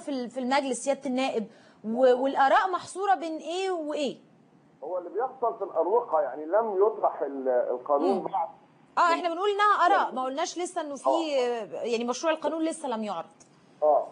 في ال- في المجلس سياده النائب و- والاراء محصوره بين ايه وايه هو اللي بيحصل في الاروقه يعني لم يطرح ال- القانون بعد اه احنا بنقول انها اراء ما قلناش لسه انه في يعني مشروع القانون لسه لم يعرض اه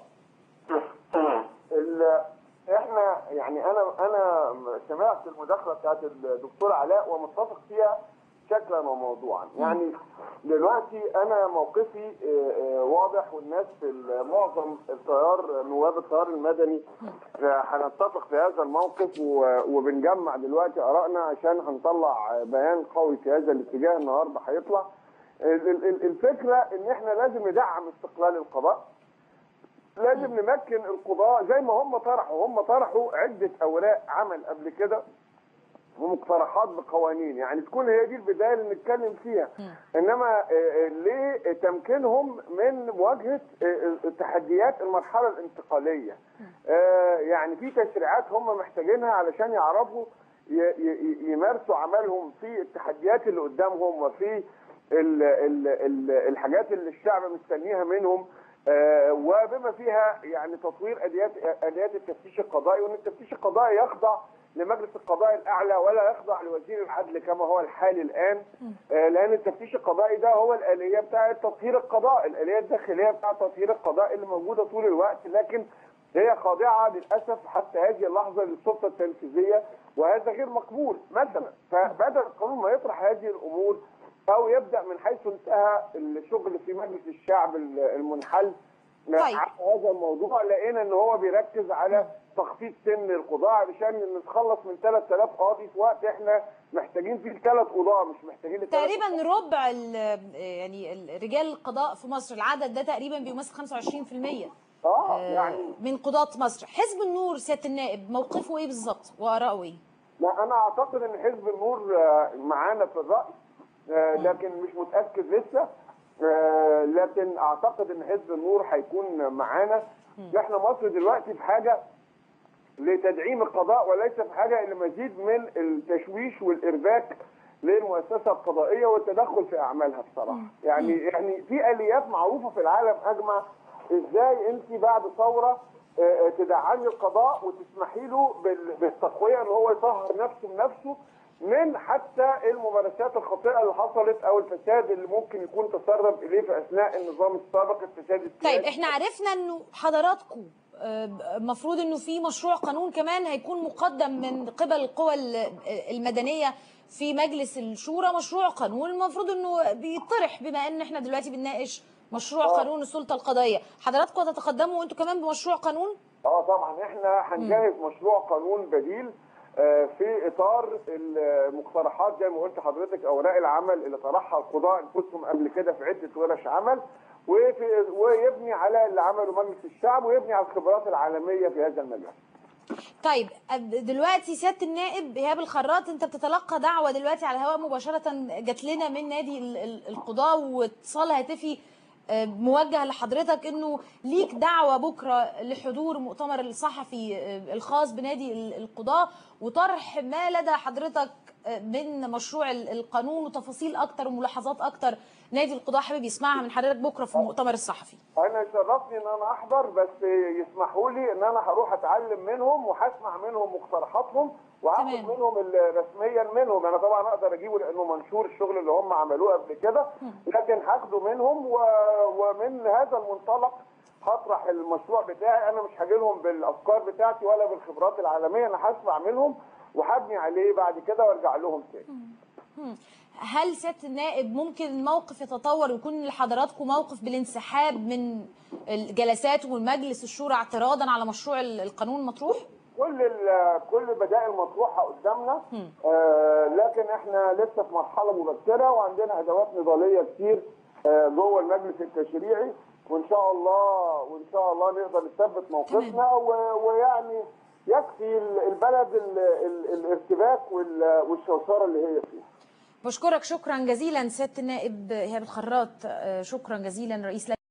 ال- احنا يعني انا انا سمعت المداخله بتاعت الدكتور علاء ومتفق فيها شكلا وموضوعا يعني دلوقتي انا موقفي آه، آه، واضح والناس في ال- معظم التيار نواب التيار المدني آه، هنتفق في هذا الموقف و- وبنجمع دلوقتي ارائنا عشان هنطلع بيان قوي في هذا الاتجاه النهارده هيطلع ال- ال- ال- الفكره ان احنا لازم ندعم استقلال القضاء لازم نمكن القضاء زي ما هم طرحوا هم طرحوا عده اوراق عمل قبل كده ومقترحات بقوانين يعني تكون هي دي البدايه اللي نتكلم فيها انما آه، آه، ليه تمكينهم من مواجهه آه، آه، تحديات المرحله الانتقاليه آه، يعني في تشريعات هم محتاجينها علشان يعرفوا ي- ي- يمارسوا عملهم في التحديات اللي قدامهم وفي ال ال ال الحاجات اللي الشعب مستنيها منهم آه، وبما فيها يعني تطوير اليات اليات التفتيش القضائي وان التفتيش القضائي يخضع لمجلس القضاء الاعلى ولا يخضع لوزير العدل كما هو الحال الان آه، لان التفتيش القضائي ده هو الاليه بتاعه تطهير القضاء الاليه الداخليه بتاعه تطهير القضاء اللي موجوده طول الوقت لكن هي خاضعه للاسف حتى هذه اللحظه للسلطه التنفيذيه وهذا غير مقبول مثلا فبدل القانون ما يطرح هذه الامور او يبدا من حيث انتهى الشغل في مجلس الشعب المنحل طيب. على هذا الموضوع لقينا ان هو بيركز على تخفيض سن القضاء علشان نتخلص من 3000 قاضي في وقت احنا محتاجين فيه ثلاث قضاة مش محتاجين لثلاث تقريبا ربع ال- يعني ال- رجال القضاء في مصر العدد ده تقريبا بيمثل 25% اه آه، يعني من قضاة مصر حزب النور سياده النائب موقفه ايه بالظبط واراءه ايه لا انا اعتقد ان حزب النور آه، معانا في الراي آه، لكن مش متاكد لسه آه، لكن اعتقد ان حزب النور هيكون معانا احنا مصر دلوقتي في حاجه لتدعيم القضاء وليس في حاجه الى مزيد من التشويش والارباك للمؤسسه القضائيه والتدخل في اعمالها بصراحه يعني يعني في اليات معروفه في العالم اجمع ازاي انت بعد ثوره آه، آه، تدعمي القضاء وتسمحي له بال- بالتقويه ان هو يطهر نفسه بنفسه من حتى الممارسات الخاطئه اللي حصلت او الفساد اللي ممكن يكون تسرب اليه في اثناء النظام السابق الفساد السياسي طيب احنا عرفنا انه حضراتكم المفروض انه في مشروع قانون كمان هيكون مقدم من قبل القوى ال- المدنيه في مجلس الشورى مشروع قانون المفروض انه بيطرح بما ان احنا دلوقتي بنناقش مشروع قانون السلطه القضائيه حضراتكم هتتقدموا انتوا كمان بمشروع قانون اه طبعا احنا هنجهز مشروع قانون بديل آه، في اطار المقترحات زي ما قلت حضرتك اوراق العمل اللي طرحها القضاء انفسهم قبل كده في عده ورش عمل وفي ويبني على اللي عمله مجلس الشعب ويبني على الخبرات العالميه في هذا المجال. طيب أب- دلوقتي سياده النائب ايهاب الخراط انت بتتلقى دعوه دلوقتي على الهواء مباشره جات لنا من نادي ال- ال- القضاه واتصال هاتفي آه، موجه لحضرتك انه ليك دعوه بكره لحضور مؤتمر الصحفي آه، الخاص بنادي ال- القضاه وطرح ما لدى حضرتك آه، من مشروع ال- القانون وتفاصيل اكتر وملاحظات اكتر نادي القضاه حابب يسمعها من حضرتك بكره في المؤتمر الصحفي انا يشرفني ان انا احضر بس يسمحوا لي ان انا هروح اتعلم منهم وهسمع منهم مقترحاتهم وهاخد تمام. منهم ال- رسميا منهم انا طبعا اقدر اجيبه لانه منشور الشغل اللي هم عملوه قبل كده لكن هاخده منهم و... ومن هذا المنطلق هطرح المشروع بتاعي انا مش هاجي لهم بالافكار بتاعتي ولا بالخبرات العالميه انا هسمع منهم وهبني عليه بعد كده وارجع لهم تاني مم. هل سياده النائب ممكن الموقف يتطور ويكون لحضراتكم موقف بالانسحاب من الجلسات ومجلس الشورى اعتراضا على مشروع ال- القانون المطروح؟ كل ال- كل بدائل مطروحه قدامنا آه لكن احنا لسه في مرحله مبكره وعندنا ادوات نضاليه كتير آه جوه المجلس التشريعي وان شاء الله وان شاء الله نقدر نثبت موقفنا و- ويعني يكفي ال- البلد ال- ال- الارتباك وال- والشوشره اللي هي فيها بشكرك شكرا جزيلا سياده النائب ايهاب الخراط آه، شكرا جزيلا رئيس